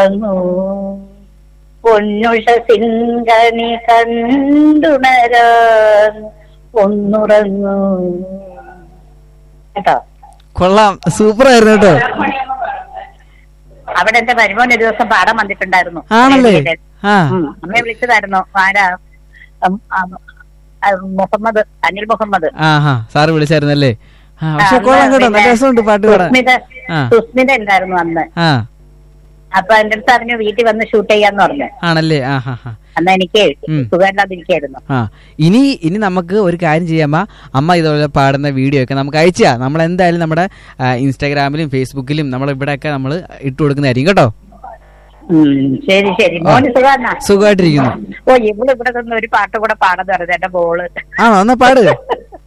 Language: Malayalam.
ഒന്നുറങ്ങൂ പൊന്നുഷ സിംഗണി കണ്ടുണരാൻ ഒന്നുറങ്ങൂ കേട്ടോ കൊള്ളാം സൂപ്പർ ആയിരുന്നു കേട്ടോ അവിടെ എന്റെ മരുമോൻ ഒരു ദിവസം പാടാൻ വന്നിട്ടുണ്ടായിരുന്നു ആണല്ലേ ആ ഉം, അമ്മയെ വിളിച്ചതായിരുന്നു ആരാ ഉം, ആ, ആ, മുഹമ്മദ് അനിൽ മുഹമ്മദ് ആ ഹാ സാറ് വിളിച്ചായിരുന്നല്ലേ ആ പക്ഷെ ആ, കൊള്ളാം കേട്ടോ നല്ല പിന്നെ രസമുണ്ട് പാട്ട് പാടാൻ സുസ്മിത ആ. സുസ്മിത ഉണ്ടായിരുന്നു അന്ന് ആ അപ്പൊ എന്റെ അടുത്ത് പറഞ്ഞു വീട്ടിൽ വന്ന് ഷൂട്ട് ചെയ്യാന്ന് പറഞ്ഞു ആണല്ലേ ആ ഹാ ഹാ അന്ന് എനിക്ക് ഉം. സുഖമില്ലാതിരിക്കായിരുന്നു ആ ഇനി ഇനി നമുക്ക് ഒരു കാര്യം ചെയ്യാമ്മ അമ്മ ഇതുപോലെ പാടുന്ന വീഡിയോ ഒക്കെ നമുക്ക് അയച്ചാ നമ്മൾ എന്തായാലും നമ്മുടെ ആ, ഇൻസ്റ്റാഗ്രാമിലും ഫേസ്ബുക്കിലും നമ്മൾ ഇവിടെയൊക്കെ നമ്മൾ ഇട്ട് കൊടുക്കുന്നതായിരിക്കും കേട്ടോ ഉം, ശരി ശരി മോന് സുഖാന്നാ സുഖമായിട്ടിരിക്കുന്നു ഓ ഇവിടെ ഇവിടെ നിന്ന് ഒരു പാട്ട് കൂടെ പാടുന്ന പറഞ്ഞു എന്റെ മോള് ആണോ എന്നാ പാട്